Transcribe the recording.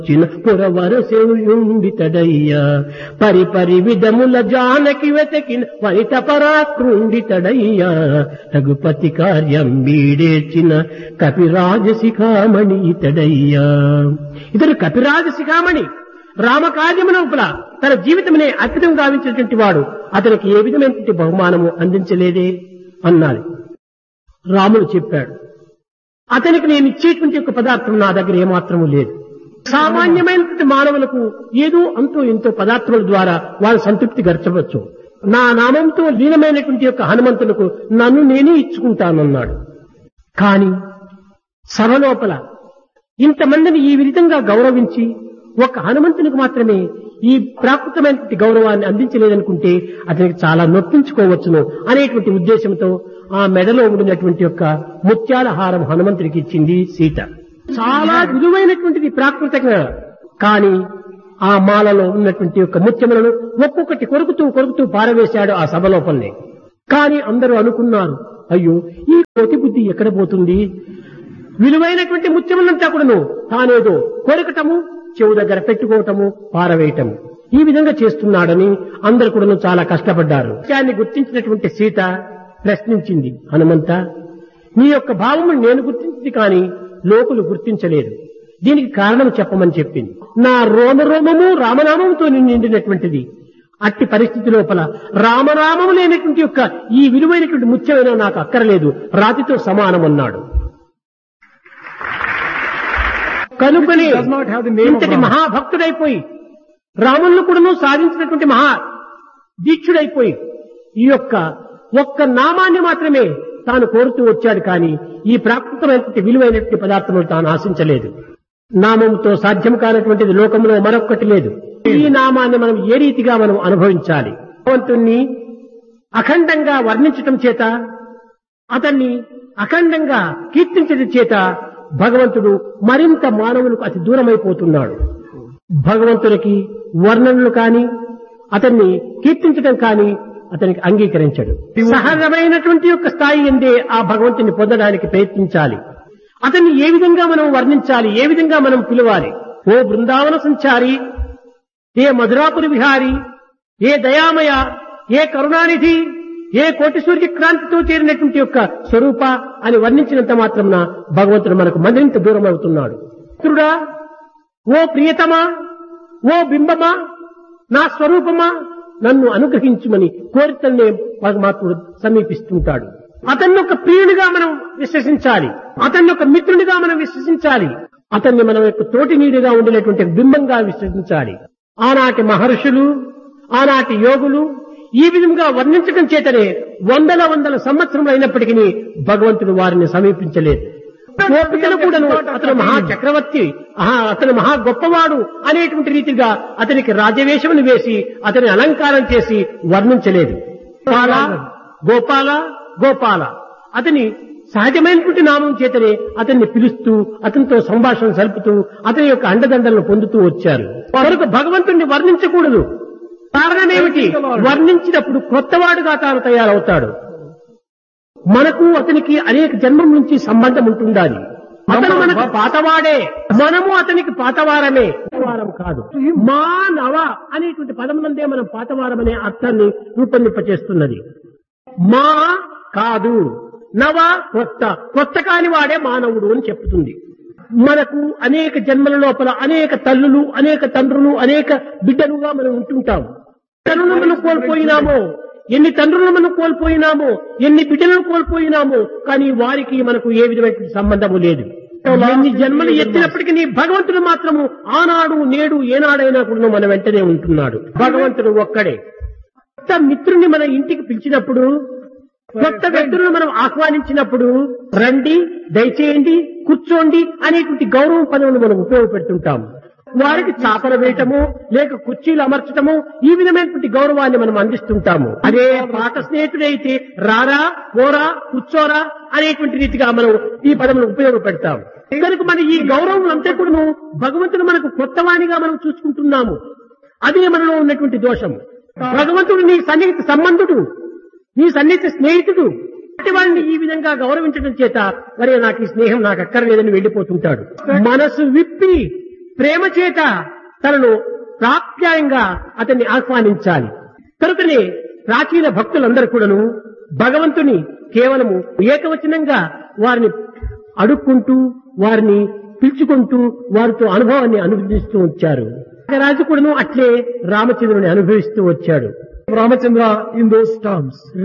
చిన్న పురవరసేయుండితడయ్యా పరి పరి విధముల జానకి వెతకిన వనిత పరాక్రుండితడయ్యా రఘుపతి కార్యం వీడేర్చిన కపిరాజ శిఖామణి ఇతడయ్యా ఇతడు కపిరాజ శిఖామణి రామకార్యమునొప్పుల తన జీవితమునే అర్పితం గావించినటువంటి వాడు అతనికి ఏ విధమైనటువంటి బహుమానము అందించలేదే అన్నాడు రాముడు చెప్పాడు అతనికి నేను ఇచ్చేటువంటి ఒక పదార్థం నా దగ్గర ఏమాత్రము లేదు సామాన్యమైనటువంటి మానవులకు ఏదో అంతో ఎంతో పదార్థముల ద్వారా వారు సంతృప్తి గర్చవచ్చు నా నామంతో లీనమైనటువంటి యొక్క హనుమంతులకు నన్ను నేనే ఇచ్చుకుంటానన్నాడు కాని సభ లోపల ఇంతమందిని ఈ విధంగా గౌరవించి ఒక హనుమంతునికి మాత్రమే ఈ ప్రాకృతమైనటువంటి గౌరవాన్ని అందించలేదనుకుంటే అతనికి చాలా నొప్పించుకోవచ్చును అనేటువంటి ఉద్దేశంతో ఆ మెడలో ఉండినటువంటి యొక్క ముత్యాల హారం హనుమంతుడికి ఇచ్చింది సీత చాలా విలువైనటువంటిది ప్రాకృతంగా కానీ ఆ మాలలో ఉన్నటువంటి యొక్క ముత్యములను ఒక్కొక్కటి కొరుకుతూ కొరుకుతూ పారవేశాడు ఆ సభ లోపలనే కానీ అందరూ అనుకున్నారు అయ్యో ఈ కోతి బుద్ధి ఎక్కడ పోతుంది విలువైనటువంటి ముత్యములంతా కూడాను తానేదో కొరకటము చెవు దగ్గర పెట్టుకోవటము పారవేయటము ఈ విధంగా చేస్తున్నాడని అందరు కూడాను చాలా కష్టపడ్డారు విషయాన్ని గుర్తించినటువంటి సీత ప్రశ్నించింది హనుమంత నీ యొక్క భావము నేను గుర్తించింది కానీ లోకులు గుర్తించలేదు దీనికి కారణం చెప్పమని చెప్పింది నా రోమరోమము రామనామంతో నిండినటువంటిది అట్టి పరిస్థితి లోపల రామనామము లేనటువంటి యొక్క ఈ విలువైనటువంటి ముత్యమైన నాకు అక్కరలేదు రాతితో సమానం అన్నాడు కనుకనే does not have the name of ఇంతటి Rama. మహాభక్తుడైపోయి రాములను కూడాను సాధించినటువంటి మహా దీక్షుడైపోయి ఈ యొక్క ఒక్క నామాన్ని మాత్రమే తాను కోరుతూ వచ్చాడు కానీ ఈ ప్రాకృతమైనటువంటి విలువైనటువంటి పదార్థములు తాను ఆశించలేదు నామంతో సాధ్యం కానటువంటిది లోకంలో మరొక్కటి లేదు ఈ నామాన్ని మనం ఏ రీతిగా మనం అనుభవించాలి భగవంతుణ్ణి అఖండంగా వర్ణించటం చేత అతన్ని అఖండంగా కీర్తించడం చేత భగవంతుడు మరింత మానవులకు అతి దూరమైపోతున్నాడు భగవంతునికి వర్ణనలు కాని అతన్ని కీర్తించడం కాని అతనికి అంగీకరించడు సహజమైనటువంటి యొక్క స్థాయి ఎందే ఆ భగవంతుని పొందడానికి ప్రయత్నించాలి అతన్ని ఏ విధంగా మనం వర్ణించాలి ఏ విధంగా మనం పిలవాలి ఓ బృందావన సంచారి ఏ మధురాపురి విహారి ఏ దయామయ ఏ కరుణానిధి ఏ కోటి సూర్య క్రాంతితో చేరినటువంటి యొక్క స్వరూప అని వర్ణించినంత మాత్రమున భగవంతుడు మనకు మరింత దూరం అవుతున్నాడు మిత్రుడా ఓ ప్రియతమా ఓ బింబమా నా స్వరూపమా నన్ను అనుగ్రహించుమని కోరితల్నే పరమాత్ముడు సమీపిస్తుంటాడు అతన్ని ఒక ప్రియునిగా మనం విశ్వసించాలి అతన్ని ఒక మిత్రునిగా మనం విశ్వసించాలి అతన్ని మనం యొక్క తోటి నీడిగా ఉండినటువంటి బింబంగా విశ్వసించాలి ఆనాటి మహర్షులు ఆనాటి యోగులు ఈ విధంగా వర్ణించడం చేతనే వందల వందల సంవత్సరములు అయినప్పటికీ భగవంతుడు వారిని సమీపించలేదు గోపికలు కూడాను అతను మహా చక్రవర్తి ఆహా, అతను మహా గొప్పవాడు అనేటువంటి రీతిగా అతనికి రాజవేషమును వేసి అతని అలంకారం చేసి వర్ణించలేదు గోపాల గోపాల గోపాల అతని సహజమైనటువంటి నామం చేతనే అతన్ని పిలుస్తూ అతనితో సంభాషణ సలుపుతూ అతని యొక్క అండదండలను పొందుతూ వచ్చారు కనుక భగవంతుణ్ణి వర్ణించకూడదు కారణమేమిటి వర్ణించినప్పుడు కొత్తవాడుగా తాను తయారవుతాడు మనకు అతనికి అనేక జన్మం నుంచి సంబంధం ఉంటుండాలి అతను మనకు పాతవాడే మనము అతనికి పాతవారమే పాతవారం కాదు మా నవ అనేటువంటి పదం నందే మనం పాతవారం అనే అర్థాన్ని రూపొందింపచేస్తున్నది మా కాదు నవ కొత్త కొత్త కాని వాడే మానవుడు అని చెప్తుంది మనకు అనేక జన్మల లోపల అనేక తల్లులు అనేక తండ్రులు అనేక బిడ్డలుగా మనం ఉంటుంటాం తల్లులు మనం కోల్పోయినామో ఎన్ని తండ్రులను మనం కోల్పోయినామో ఎన్ని బిడ్డలను కోల్పోయినామో కానీ వారికి మనకు ఏ విధమైన సంబంధము లేదు ఎన్ని జన్మలు ఎత్తినప్పటికీ నీ భగవంతుడు మాత్రము ఆనాడు నేడు ఏనాడైనా కూడా మన వెంటనే ఉంటున్నాడు భగవంతుడు ఒక్కడే కొత్త మిత్రుని మన ఇంటికి పిలిచినప్పుడు కొత్త వ్యక్తులను మనం ఆహ్వానించినప్పుడు రండి దయచేయండి కూర్చోండి అనేటువంటి గౌరవ పదవులు మనం ఉపయోగపెడుతుంటాం వారికి చాపలు వేయటము లేక కుర్చీలు అమర్చటము ఈ విధమైనటువంటి గౌరవాన్ని మనం అందిస్తుంటాము అదే పాత స్నేహితుడైతే రారా పోరా కూర్చోరా అనేటువంటి రీతిగా మనం ఈ పదములు ఉపయోగపెడతాం కనుక మన ఈ గౌరవం అంతా కూడా భగవంతుడు మనకు కొత్తవాణిగా మనం చూసుకుంటున్నాము అదే మనలో ఉన్నటువంటి దోషం భగవంతుడు నీ సన్నిహిత సంబంధుడు నీ సన్నిహిత స్నేహితుడు అట్టి వారిని ఈ విధంగా గౌరవించడం చేత మరి నాకు ఈ స్నేహం నాకు అక్కర్లేదని వెళ్లిపోతుంటాడు మనసు విప్పి ప్రేమ చేత తనను ప్రాప్యాయంగా అతన్ని ఆహ్వానించాలి కనుకనే ప్రాచీన భక్తులందరూ కూడాను భగవంతుని కేవలము ఏకవచనంగా వారిని అడుక్కుంటూ వారిని పిలుచుకుంటూ వారితో అనుభవాన్ని అనుభవిస్తూ వచ్చారు రాజు కూడాను అట్లే రామచంద్రుని అనుభవిస్తూ వచ్చాడు Ramachandra in those terms.